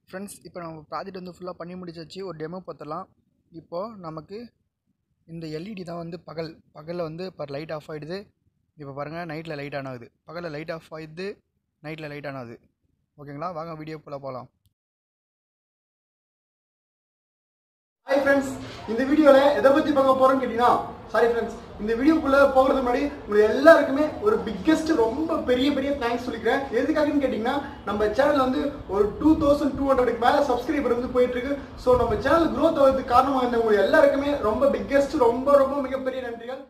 friends இப்போ நம்ம project வந்து ஃபுல்லாக பண்ணி முடிச்சாச்சு ஒரு டெமோ பார்த்துடலாம் இப்போது நமக்கு இந்த எல்இடி தான் வந்து பகல் பகலில் வந்து இப்போ லைட் ஆஃப் ஆகிடுது இப்போ பாருங்கள் நைட்டில் லைட் ஆன் ஆகுது பகலில் லைட் ஆஃப் ஆகிடுது நைட்டில் லைட் ஆன் ஆகுது ஓகேங்களா வாங்க வீடியோ போல போகலாம் ஹாய் ஃப்ரெண்ட்ஸ் இந்த வீடியோவில் எதை பற்றி பார்க்க போகிறோம்னு கேட்டிங்கன்னா சாரி ஃப்ரெண்ட்ஸ் இந்த வீடியோக்குள்ளே போகிறதுக்கு முன்னாடி உங்களுக்கு எல்லாருக்குமே ஒரு பிக்கெஸ்ட் ரொம்ப பெரிய பெரிய தேங்க்ஸ் சொல்லிக்கிறேன் எதுக்காகன்னு கேட்டிங்கன்னா நம்ம சேனல் வந்து ஒரு டூ தௌசண்ட் டூ ஹண்ட்ரடுக்கு மேலே சப்ஸ்கிரைபர் வந்து போயிட்டு இருக்கு ஸோ நம்ம சேனல் க்ரோத் ஆகிறதுக்கு காரணமாக இருந்த உங்களுக்கு எல்லாருக்குமே ரொம்ப பிக்கெஸ்ட் ரொம்ப ரொம்ப மிகப்பெரிய நன்றிகள்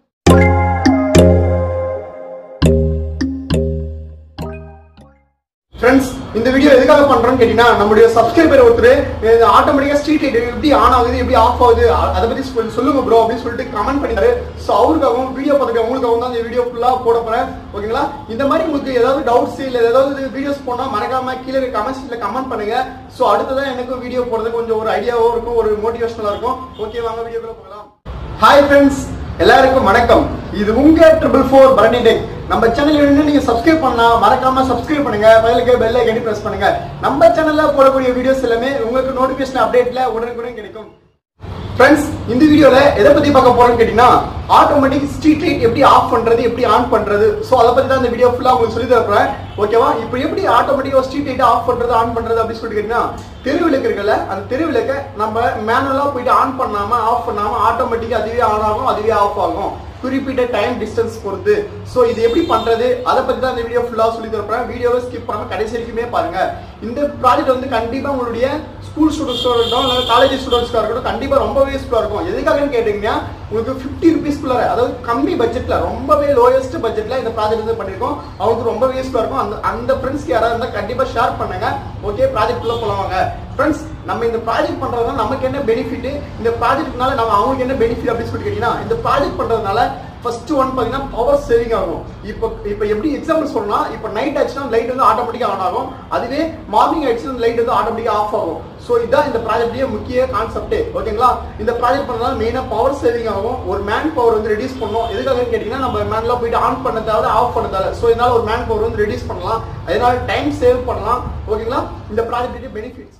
ஃப்ரெண்ட்ஸ் இந்த வீடியோ எதுக்காக பண்றோம்னு கேட்டீங்கன்னா நம்மளுடைய சப்ஸ்கிரைபர் ஒருத்தர் ஆட்டோமேட்டிக்கா ஸ்ட்ரீட் லைட் எப்படி ஆன் ஆகுது எப்படி ஆஃப் ஆகுது அ- அதை பத்தி சொல்லு- சொல்லுங்க ப்ரோ அப்படின்னு சொல்லிட்டு கமெண்ட் பண்ணிட்டாரு ஸோ அவருக்காகவும் வீடியோ பார்த்துட்டு உங்களுக்காகவும் தான் இந்த வீடியோ ஃபுல்லா போட போறேன் ஓகேங்களா இந்த மாதிரி உங்களுக்கு ஏதாவது டவுட்ஸ் இல்ல ஏதாவது வீடியோஸ் போனா மறக்காம கீழே கமெண்ட்ஸ்ல கமெண்ட் பண்ணுங்க ஸோ அடுத்ததான் எனக்கும் வீடியோ போடுறதுக்கு கொஞ்சம் ஒரு ஐடியாவும் இருக்கும் ஒரு மோட்டிவேஷனலா இருக்கும் ஓகே வாங்க வீடியோக்குள்ள போகலாம் ஹாய் ஃப்ரெண்ட்ஸ் எல்லாருக்கும் வணக்கம் இது உங்க ட்ரிபிள் ஃபோர் பரணி டெக் நம்ம சேனல் இன்னும் நீங்க சப்ஸ்கிரைப் பண்ணா மறக்காம சப்ஸ்கிரைப் பண்ணுங்க பதிலுக்கு பெல் ஐக்கனை பிரஸ் பண்ணுங்க நம்ம சேனல்ல போடக்கூடிய வீடியோஸ் எல்லாமே உங்களுக்கு நோட்டிபிகேஷன் அப்டேட்ல உடனுக்குடன் கிடைக்கும் ஃப்ரெண்ட்ஸ் இந்த வீடியோல எதை பத்தி பார்க்க போறோம்னு கேட்டீங்கன்னா ஆட்டோமேட்டிக் ஸ்ட்ரீட் லைட் எப்படி ஆஃப் பண்றது எப்படி ஆன் பண்றது சோ அதை பத்தி தான் இந்த வீடியோ ஃபுல்லா உங்களுக்கு சொல்லி தரப்போறேன் ஓகேவா இப்போ எப்படி ஆட்டோமேட்டிக்கா ஸ்ட்ரீட் லைட் ஆஃப் பண்றது ஆன் பண்றது அப்படின்னு சொல்லிட்டு கேட்டீங்கன்னா தெருவிளக்கு இருக்குல்ல அந்த தெருவிளக்க நம்ம மேனுவலா போயிட்டு ஆன் பண்ணாம ஆஃப் பண்ணாம ஆட்டோமேட்டிக்கா அதுவே ஆன் ஆகும் அதுவே ஆஃப் ஆகும் குறிப்பிட்ட டைம் டிஸ்டன்ஸ் பொறுத்து ஸோ இது எப்படி பண்றது அதை பத்தி தான் இந்த வீடியோ ஃபுல்லா சொல்லி தரப்போறேன் வீடியோவை ஸ்கிப் பண்ணாம கடைசி வரைக்குமே பாருங்க இந்த ப்ராஜெக்ட் வந்து கண்டிப்பா உங்களுடைய ஸ்கூல் ஸ்டூடெண்ட்ஸாக இருக்கட்டும் இல்லை காலேஜ் ஸ்டூடெண்ட்ஸ்க்காக இருக்கட்டும் கண்டிப்பாக ரொம்பவே யூஸ்ஃபுல்லாக இருக்கும் எதுக்காகன்னு கேட்டிங்கன்னா உங்களுக்கு ஃபிஃப்டி ருபீஸ்க்குள்ளார அதாவது கம்மி பட்ஜெட்டில் ரொம்பவே லோயஸ்ட் பட்ஜெட்டில் இந்த ப்ராஜெக்ட் வந்து பண்ணியிருக்கோம் அவங்களுக்கு ரொம்பவே யூஸ்ஃபுல்லாக இருக்கும் அந்த அந்த ஃப்ரெண்ட்ஸ்க்கு யாராவது இருந்தால் கண்டிப்பாக ஷேர் பண்ணுங்க ஓகே ப்ராஜெக்ட்குள்ளே போலவாங்க ஃப்ரெண்ட்ஸ் நம்ம இந்த ப்ராஜெக்ட் பண்ணுறதுனால நமக்கு என்ன பெனிஃபிட் இந்த ப்ராஜெக்ட்னால நம்ம அவங்களுக்கு என்ன பெனிஃபிட் அப்படின்னு சொல்லிட்டு கேட்டிங்கன்னா இந்த ப்ராஜெக்ட் பண்ணுறதுனால ஃபர்ஸ்ட் ஒன் பார்த்தீங்கன்னா பவர் சேவிங் ஆகும் இப்போ இப்போ எப்படி எக்ஸாம்பிள் சொல்லலாம் இப்போ நைட் ஆச்சுன்னா லைட் வந்து ஆட்டோமேட்டிக்காக ஆன் ஆகும் அதுவே மார்னிங் ஆச்சுன்னா லைட் வந்து ஆட்டோமேட்டிக்காக ஆஃப் ஆகும் ஸோ இதுதான் இந்த ப்ராஜெக்ட்லேயே முக்கிய கான்செப்டே ஓகேங்களா இந்த ப்ராஜெக்ட் பண்ணதால மெயினாக பவர் சேவிங் ஆகும் ஒரு மேன் பவர் வந்து ரெடியூஸ் பண்ணணும் எதுக்காக கேட்டிங்கன்னா நம்ம மேன்லாம் போயிட்டு ஆன் பண்ணதால ஆஃப் பண்ணதால ஸோ இதனால ஒரு மேன் பவர் வந்து ரெடியூஸ் பண்ணலாம் அதனால டைம் சேவ் பண்ணலாம் ஓகேங்களா இந்த ப்ராஜெக்ட் பெனிஃபிட்ஸ்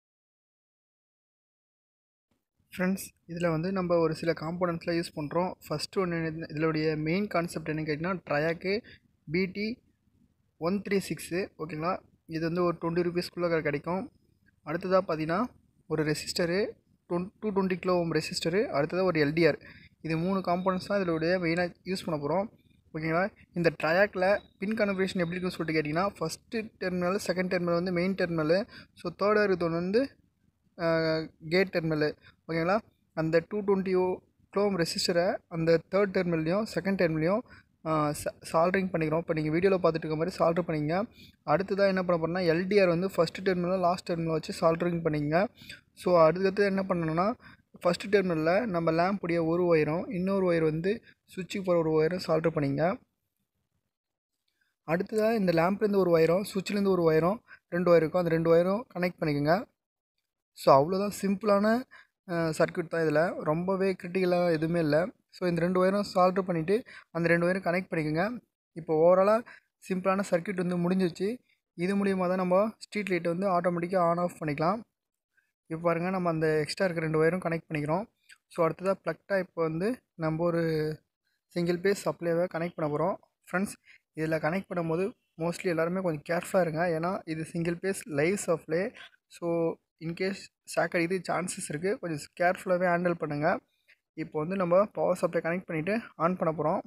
ஃப்ரெண்ட்ஸ் இதில் வந்து நம்ம ஒரு சில காம்போனன்ட்ஸ்லாம் யூஸ் பண்ணுறோம் ஃபஸ்ட்டு ஒன்று இதனுடைய மெயின் கான்செப்ட் என்னன்னு கேட்டிங்கன்னா ட்ரயாக்கு பிடி ஒன் த்ரீ சிக்ஸு ஓகேங்களா இது வந்து ஒரு டுவெண்ட்டி ருபீஸ்க்குள்ளே கிடைக்கும் அடுத்ததாக பார்த்தீங்கன்னா ஒரு ரெசிஸ்டரு டொன் two twenty kilo ohm resistor அடுத்ததாக ஒரு எல்டிஆர் இது மூணு காம்போனன்ட்ஸ் தான் இதனுடைய மெயினாக யூஸ் பண்ண போகிறோம் ஓகேங்களா இந்த ட்ரயாக்கில் பின் கன்வர்ஷன் எப்படி இருக்குன்னு சொல்லிட்டு கேட்டிங்கன்னா ஃபஸ்ட்டு டெர்மினல் செகண்ட் டெர்மினல் வந்து மெயின் டெர்மினல் ஸோ தேர்டாக இருக்கிறது வந்து கேட் டெர்மினல் ஓகேங்களா அந்த டூ டுவெண்ட்டி க்ளோம் ரெசிஸ்டரை அந்த தேர்ட் டெர்மினல்லையும் செகண்ட் டெர்மிலையும் சால்ட்ரிங் பண்ணிக்கிறோம் இப்போ நீங்கள் வீடியோவில் பார்த்துட்டு இருக்க மாதிரி சால்ட்ரு பண்ணிங்க அடுத்ததாக என்ன பண்ண போகிறோம்னா எல்டிஆர் வந்து ஃபஸ்ட்டு டெர்மினல் லாஸ்ட் டெர்மினல் வச்சு சால்ட்ரிங் பண்ணிங்க ஸோ அடுத்தது என்ன பண்ணணும்னா ஃபஸ்ட்டு டெர்மினலில் நம்ம லேம்புடைய ஒரு ஒயரும் இன்னொரு ஒயர் வந்து சுவிட்சுக்கு போகிற ஒரு ஒயரும் சால்ட்ரு பண்ணிங்க அடுத்ததாக இந்த லேம்ப்லேருந்து ஒரு ஒயரும் சுவிட்ச்லேருந்து ஒரு ஒயரும் ரெண்டு ஒயர் இருக்கும் அந்த ரெண்டு ஒயரும் கனெக்ட் பண்ணிக்கோங்க ஸோ அவ்வளோதான் சிம்பிளான சர்க்யூட் தான் இதில் ரொம்பவே கிரிட்டிக்கலாக எதுவுமே இல்லை ஸோ இந்த ரெண்டு ஒயரும் சால்ட்ரு பண்ணிவிட்டு அந்த ரெண்டு ஒயரும் கனெக்ட் பண்ணிக்கோங்க இப்போ ஓவராலாக சிம்பிளான சர்க்யூட் வந்து முடிஞ்சிருச்சு இது மூலியமாக தான் நம்ம ஸ்ட்ரீட் லைட்டை வந்து ஆட்டோமேட்டிக்காக ஆன் ஆஃப் பண்ணிக்கலாம் இப்போ பாருங்கள் நம்ம அந்த எக்ஸ்ட்ரா இருக்க ரெண்டு ஒயரும் கனெக்ட் பண்ணிக்கிறோம் ஸோ அடுத்ததாக ப்ளக்டாக இப்போ வந்து நம்ம ஒரு சிங்கிள் பேஸ் சப்ளைவை கனெக்ட் பண்ண போகிறோம் ஃப்ரெண்ட்ஸ் இதில் கனெக்ட் பண்ணும்போது மோஸ்ட்லி எல்லாருமே கொஞ்சம் கேர்ஃபுல்லாக இருங்க ஏன்னா இது single phase live supply so in case shock அடிக்கிறது சான்சஸ் இருக்குது கொஞ்சம் கேர்ஃபுல்லாகவே ஹேண்டில் பண்ணுங்கள் இப்போ வந்து நம்ம பவர் சப்ளை கனெக்ட் பண்ணிவிட்டு ஆன் பண்ண போகிறோம்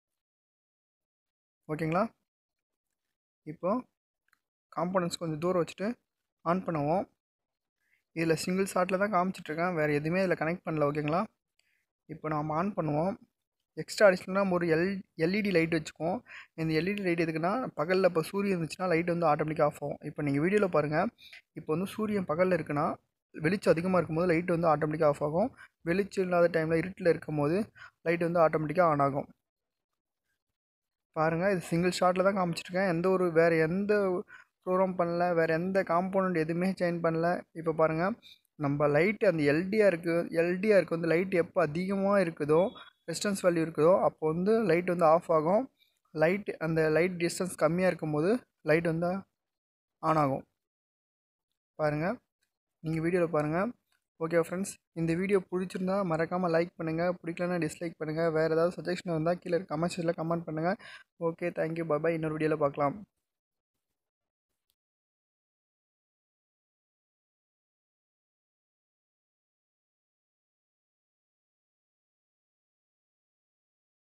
ஓகேங்களா இப்போ காம்போனன்ட்ஸ் கொஞ்சம் தூரம் வச்சுட்டு ஆன் பண்ணுவோம் இதில் சிங்கிள் ஷாட்டில் தான் காமிச்சிட்ருக்கேன் வேறு எதுவுமே இதில் கனெக்ட் பண்ணல ஓகேங்களா இப்போ நாம் ஆன் பண்ணுவோம் எக்ஸ்ட்ரா அடிஷ்னலாக நம்ம ஒரு எல் எல்இடி லைட் வச்சுக்குவோம் இந்த எல்இடி லைட் எதுக்குன்னா பகலில் இப்போ சூரியன் இருந்துச்சுன்னா லைட் வந்து ஆட்டோமேட்டிக்காக ஆஃப் ஆகும் இப்போ நீங்கள் வீடியோவில் பாருங்கள் இப்போ வந்து சூரியன் பகலில் இருக்குன்னா வெளிச்சம் அதிகமாக இருக்கும்போது லைட் வந்து ஆட்டோமேட்டிக்காக ஆஃப் ஆகும் வெளிச்சம் இல்லாத டைமில் இருட்டில் இருக்கும்போது லைட் வந்து ஆட்டோமேட்டிக்காக ஆன் ஆகும் பாருங்கள் இது சிங்கிள் ஷாட்டில் தான் காமிச்சிருக்கேன் எந்த ஒரு வேறு எந்த ப்ரோக்ராம் பண்ணல வேறு எந்த காம்போனண்ட் எதுவுமே சேஞ்ச் பண்ணல இப்போ பாருங்கள் நம்ம லைட்டு அந்த எல்டிஆருக்கு எல்டிஆருக்கு வந்து லைட் எப்போ அதிகமாக இருக்குதோ ரெசிஸ்டன்ஸ் வேல்யூ இருக்குதோ அப்போ வந்து லைட் வந்து ஆஃப் ஆகும் லைட் அந்த லைட் டிஸ்டன்ஸ் கம்மியாக இருக்கும்போது லைட் வந்து ஆன் ஆகும் பாருங்கள் நீங்கள் வீடியோவில் பாருங்கள் ஓகே ஃப்ரெண்ட்ஸ் இந்த வீடியோ பிடிச்சிருந்தா மறக்காமல் லைக் பண்ணுங்கள் பிடிக்கலன்னா டிஸ்லைக் பண்ணுங்கள் வேறு ஏதாவது சஜஷன் இருந்தால் கீழே கமெண்ட் செக்ஷனில் கமெண்ட் பண்ணுங்கள் ஓகே தேங்க்யூ பாய் இன்னொரு வீடியோவில் பார்க்கலாம்